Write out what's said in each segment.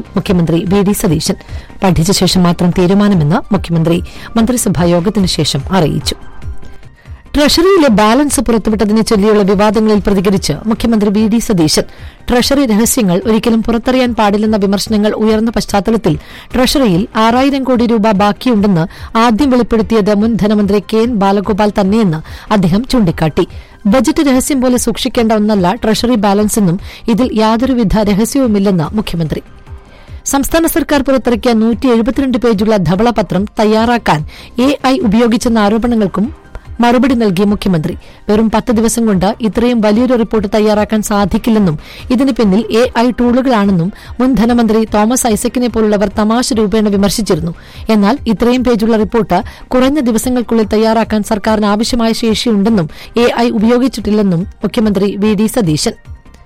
മുഖ്യമന്ത്രി V D Satheesan പഠിച്ച ശേഷം മാത്രം തീരുമാനമെന്ന് മുഖ്യമന്ത്രി മന്ത്രിസഭാ യോഗത്തിനു ശേഷം അറിയിച്ചു ട്രഷറിയിലെ ബാലൻസ് പുറത്തുവിട്ടതിനെ ചൊല്ലിയുള്ള വിവാദങ്ങളിൽ പ്രതികരിച്ച് മുഖ്യമന്ത്രി വി ഡി സതീശൻ ട്രഷറി രഹസ്യങ്ങൾ ഒരിക്കലും പുറത്തറിയാൻ പാടില്ലെന്ന വിമർശനങ്ങൾ ഉയർന്ന പശ്ചാത്തലത്തിൽ ട്രഷറിയിൽ ആറായിരം കോടി രൂപ ബാക്കിയുണ്ടെന്ന് ആദ്യം വെളിപ്പെടുത്തിയത് മുൻ ധനമന്ത്രി കെ എൻ ബാലഗോപാൽ തന്നെയെന്ന് അദ്ദേഹം ചൂണ്ടിക്കാട്ടി ബജറ്റ് രഹസ്യം പോലെ സൂക്ഷിക്കേണ്ട ഒന്നല്ല ട്രഷറി ബാലൻസ് എന്നും ഇതിൽ യാതൊരുവിധ രഹസ്യവുമില്ലെന്ന് മുഖ്യമന്ത്രി സംസ്ഥാന സർക്കാർ പുറത്തിറക്കിയ നൂറ്റി എഴുപത്തിരണ്ട് പേജുള്ള ധവളപത്രം തയ്യാറാക്കാൻ എ ഐ ഉപയോഗിച്ചെന്ന ആരോപണങ്ങൾക്കും മറുപടി നൽകിയ മുഖ്യമന്ത്രി വെറും പത്ത് ദിവസം കൊണ്ട് ഇത്രയും വലിയൊരു റിപ്പോർട്ട് തയ്യാറാക്കാൻ സാധിക്കില്ലെന്നും ഇതിന് പിന്നിൽ എ ഐ ടൂളുകളാണെന്നും മുൻ ധനമന്ത്രി തോമസ് ഐസക്കിനെ പോലുള്ളവർ തമാശ രൂപേണ വിമർശിച്ചിരുന്നു എന്നാൽ ഇത്രയും പേജുള്ള റിപ്പോർട്ട് കുറഞ്ഞ ദിവസങ്ങൾക്കുള്ളിൽ തയ്യാറാക്കാൻ സർക്കാരിന് ആവശ്യമായ ശേഷിയുണ്ടെന്നും എ ഐ ഉപയോഗിച്ചിട്ടില്ലെന്നും മുഖ്യമന്ത്രി V D Satheesan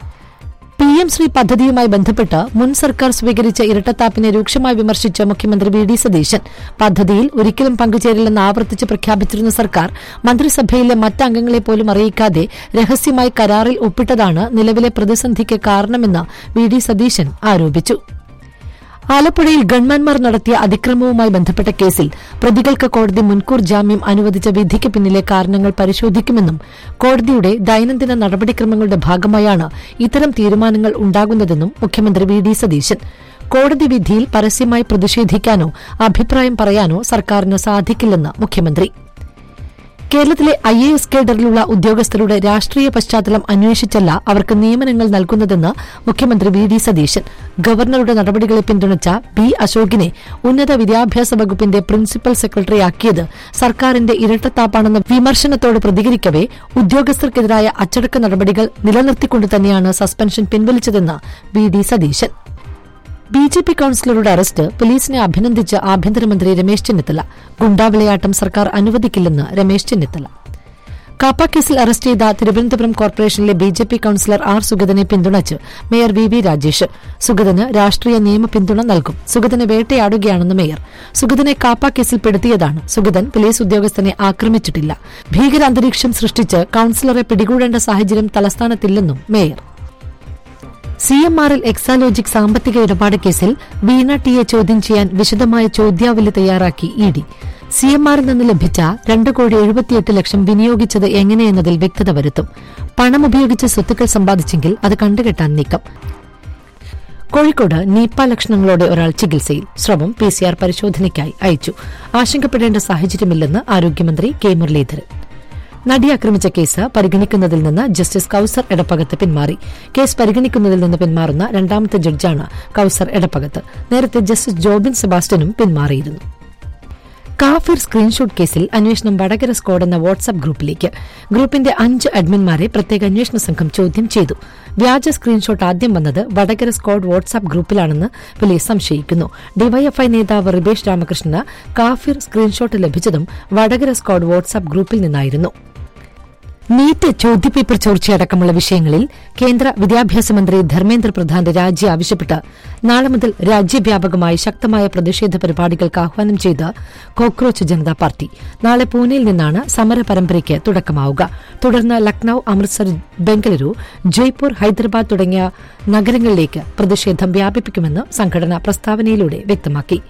P M Shri പദ്ധതിയുമായി ബന്ധപ്പെട്ട് മുൻ സർക്കാർ സ്വീകരിച്ച ഇരട്ടത്താപ്പിനെ രൂക്ഷമായി വിമർശിച്ച മുഖ്യമന്ത്രി വി ഡി സതീശൻ പദ്ധതിയിൽ ഒരിക്കലും പങ്കുചേരില്ലെന്ന് ആവർത്തിച്ച് പ്രഖ്യാപിച്ചിരുന്ന സർക്കാർ മന്ത്രിസഭയിലെ മറ്റംഗങ്ങളെ പോലും അറിയിക്കാതെ രഹസ്യമായി കരാറിൽ ഒപ്പിട്ടതാണ് നിലവിലെ പ്രതിസന്ധിക്ക് കാരണമെന്ന് വി ഡി സതീശൻ ആരോപിച്ചു ആലപ്പുഴയിൽ ഗൺമാൻമാർ നടത്തിയ അതിക്രമവുമായി ബന്ധപ്പെട്ട കേസിൽ പ്രതികൾക്ക് കോടതി മുൻകൂർ ജാമ്യം അനുവദിച്ച വിധിക്ക് പിന്നിലെ കാരണങ്ങൾ പരിശോധിക്കുമെന്നും കോടതിയുടെ ദൈനംദിന നടപടിക്രമങ്ങളുടെ ഭാഗമായാണ് ഇത്തരം തീരുമാനങ്ങൾ ഉണ്ടാകുന്നതെന്നും മുഖ്യമന്ത്രി വി ഡി സതീശൻ കോടതി വിധിയിൽ പരസ്യമായി പ്രതിഷേധിക്കാനോ അഭിപ്രായം പറയാനോ സർക്കാരിന് സാധിക്കില്ലെന്ന് മുഖ്യമന്ത്രി കേരളത്തിലെ ഐ എ എസ് കേഡറിലുള്ള ഉദ്യോഗസ്ഥരുടെ രാഷ്ട്രീയ പശ്ചാത്തലം അന്വേഷിച്ചല്ല അവർക്ക് നിയമനങ്ങൾ നൽകുന്നതെന്ന് മുഖ്യമന്ത്രി വി ഡി സതീശൻ ഗവർണറുടെ നടപടികളെ പിന്തുണച്ച ബി അശോകിനെ ഉന്നത വിദ്യാഭ്യാസ വകുപ്പിന്റെ പ്രിൻസിപ്പൽ സെക്രട്ടറിയാക്കിയത് സർക്കാരിന്റെ ഇരട്ടത്താപ്പാണെന്ന വിമർശനത്തോട് പ്രതികരിക്കവെ ഉദ്യോഗസ്ഥർക്കെതിരായ അച്ചടക്ക നടപടികൾ നിലനിർത്തിക്കൊണ്ട് തന്നെയാണ് സസ്പെൻഷൻ പിൻവലിച്ചതെന്ന് V D Satheesan B J P കൌൺസിലറുടെ അറസ്റ്റ് പോലീസിനെ അഭിനന്ദിച്ച് ആഭ്യന്തരമന്ത്രി രമേശ് ചെന്നിത്തല ഗുണ്ടാവിളയാട്ടം സർക്കാർ അനുവദിക്കില്ലെന്ന് രമേശ് ചെന്നിത്തല കാപ്പ കേസിൽ അറസ്റ്റ് ചെയ്ത തിരുവനന്തപുരം കോർപ്പറേഷനിലെ B J P councillor R സുഗതനെ പിന്തുണച്ച് മേയർ വി വി രാജേഷ് സുഗതന് രാഷ്ട്രീയ നിയമ പിന്തുണ നൽകും സുഗതനെ വേട്ടയാടുകയാണെന്ന് മേയർ സുഗതനെ കാപ്പ കേസിൽ പെടുത്തിയതാണ് സുഗതൻ പോലീസ് ഉദ്യോഗസ്ഥനെ ആക്രമിച്ചിട്ടില്ല ഭീകര അന്തരീക്ഷം സൃഷ്ടിച്ച് കൌൺസിലറെ പിടികൂടേണ്ട സാഹചര്യം തലസ്ഥാനത്തില്ലെന്നും മേയർ സി എം ആറിൽ എക്സാലോജിക് സാമ്പത്തിക ഇടപാട് കേസിൽ വീണ ടിയെ ചോദ്യം ചെയ്യാൻ വിശദമായ ചോദ്യാവലി തയ്യാറാക്കി ഇ ഡി സി എം ആറിൽ നിന്ന് ലഭിച്ച രണ്ട് കോടി എഴുപത്തിയെട്ട് ലക്ഷം വിനിയോഗിച്ചത് എങ്ങനെയെന്നതിൽ വ്യക്തത വരുത്തും പണം ഉപയോഗിച്ച് സ്വത്തുക്കൾ സമ്പാദിച്ചെങ്കിൽ അത് കണ്ടുകെട്ടാൻ നീക്കം കോഴിക്കോട് നീപ്പ ലക്ഷണങ്ങളോടെ ഒരാൾ ചികിത്സയിൽ സ്രവം പി സി ആർ പരിശോധനയ്ക്കായി അയച്ചു ആശങ്കപ്പെടേണ്ട സാഹചര്യമില്ലെന്ന് ആരോഗ്യമന്ത്രി കെ മുരളീധരൻ നടി ആക്രമിച്ച കേസ് പരിഗണിക്കുന്നതിൽ നിന്ന് ജസ്റ്റിസ് കൌസർ എടപ്പകത്ത് പിന്മാറി കേസ് പരിഗണിക്കുന്നതിൽ നിന്ന് പിന്മാറുന്ന രണ്ടാമത്തെ ജഡ്ജാണ് കൌസർ എടപ്പകത്ത് നേരത്തെ ജസ്റ്റിസ് ജോബിൻ സെബാസ്റ്റ്യനും പിന്മാറിയിരുന്നു കാഫിർ സ്ക്രീൻഷോട്ട് കേസിൽ അന്വേഷണം വടകര സ്ക്വാഡ് എന്ന വാട്സ്ആപ്പ് ഗ്രൂപ്പിലേക്ക് ഗ്രൂപ്പിന്റെ അഞ്ച് അഡ്മിന്മാരെ പ്രത്യേക അന്വേഷണ സംഘം ചോദ്യം ചെയ്തു വ്യാജ സ്ക്രീൻഷോട്ട് ആദ്യം വന്നത് വടകര സ്ക്വാഡ് വാട്സ്ആപ്പ് ഗ്രൂപ്പിലാണെന്ന് പോലീസ് സംശയിക്കുന്നു ഡിവൈഎഫ്ഐ നേതാവ് റിബേഷ് രാമകൃഷ്ണന് കാഫിർ സ്ക്രീൻഷോട്ട് ലഭിച്ചതും വടകര സ്ക്വാഡ് വാട്സ്ആപ്പ് ഗ്രൂപ്പിൽ നിന്നായിരുന്നു നീറ്റ് ചോദ്യപേപ്പർ ചോർച്ചയടക്കമുള്ള വിഷയങ്ങളിൽ കേന്ദ്ര വിദ്യാഭ്യാസ മന്ത്രി ധർമ്മേന്ദ്ര പ്രധാന്റെ രാജി ആവശ്യപ്പെട്ട് നാളെ മുതൽ രാജ്യവ്യാപകമായി ശക്തമായ പ്രതിഷേധ പരിപാടികൾക്ക് ആഹ്വാനം ചെയ്ത് കോക്രോച്ച് ജനതാ പാർട്ടി നാളെ പൂനെയിൽ നിന്നാണ് സമര പരമ്പരയ്ക്ക് തുടക്കമാവുക തുടർന്ന് ലക്നൌ അമൃത്സർ ബംഗളൂരു ജയ്പൂർ ഹൈദരാബാദ് തുടങ്ങിയ നഗരങ്ങളിലേക്ക് പ്രതിഷേധം വ്യാപിപ്പിക്കുമെന്ന് സംഘടന പ്രസ്താവനയിലൂടെ വ്യക്തമാക്കി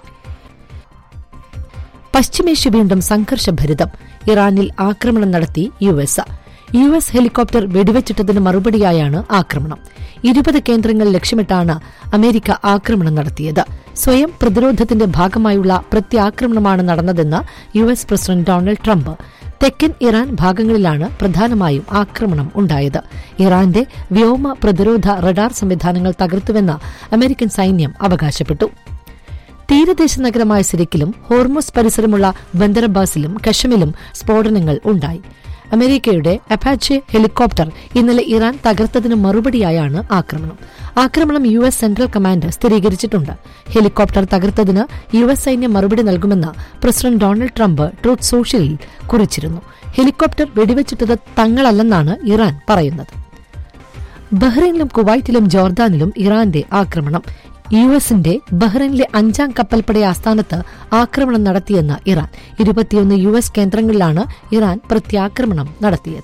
പശ്ചിമേഷ്യ വീണ്ടും സംഘർഷഭരിതം ഇറാനിൽ ആക്രമണം നടത്തി U S U S helicopter വെടിവെച്ചിട്ടതിന് മറുപടിയായാണ് ആക്രമണം ഇരുപത് കേന്ദ്രങ്ങൾ ലക്ഷ്യമിട്ടാണ് അമേരിക്ക ആക്രമണം നടത്തിയത് സ്വയം പ്രതിരോധത്തിന്റെ ഭാഗമായുള്ള പ്രത്യാക്രമണമാണ് നടന്നതെന്ന് U S president Donald Trump തെക്കൻ ഇറാൻ ഭാഗങ്ങളിലാണ് പ്രധാനമായും ആക്രമണം ഉണ്ടായത് ഇറാന്റെ വ്യോമ പ്രതിരോധ റഡാർ സംവിധാനങ്ങൾ തകർത്തുവെന്ന് അമേരിക്കൻ സൈന്യം അവകാശപ്പെട്ടു തീരദേശ നഗരമായ സിരിക്കിലും ഹോർമോസ് പരിസരമുള്ള ബന്ദറബാസിലും കഷമിലും സ്ഫോടനങ്ങൾ ഉണ്ടായി അമേരിക്കയുടെ അപ്പാച്ചെ ഹെലികോപ്റ്റർ ഇന്നലെ ഇറാൻ തകർത്തതിന് മറുപടിയായാണ് ആക്രമണം ആക്രമണം യു എസ് സെൻട്രൽ കമാൻഡ് സ്ഥിരീകരിച്ചിട്ടുണ്ട് ഹെലികോപ്റ്റർ തകർത്തതിന് യു എസ് സൈന്യം മറുപടി നൽകുമെന്ന് പ്രസിഡന്റ് ഡൊണാൾഡ് ട്രംപ് ട്രൂത്ത് സോഷ്യലിൽ കുറിച്ചിരുന്നു ഹെലികോപ്റ്റർ വെടിവെച്ചിട്ടത് തങ്ങളല്ലെന്നാണ് ഇറാൻ പറയുന്നത് ബഹ്റൈനിലും കുവൈറ്റിലും ജോർദാനിലും ഇറാന്റെ ആക്രമണം യു എസിന്റെ ബഹ്റൈനിലെ അഞ്ചാം കപ്പൽപ്പട ആസ്ഥാനത്ത് ആക്രമണം നടത്തിയെന്ന് ഇറാൻ ഇരുപത്തിയൊന്ന് യു എസ് കേന്ദ്രങ്ങളിലാണ് ഇറാൻ പ്രത്യാക്രമണം നടത്തിയത്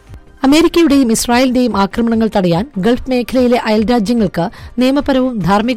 അമേരിക്കയുടെയും ഇസ്രായേലിന്റെയും ആക്രമണങ്ങൾ തടയാൻ ഗൾഫ് മേഖലയിലെ അയൽരാജ്യങ്ങൾക്ക് നിയമപരവും ധാർമ്മിക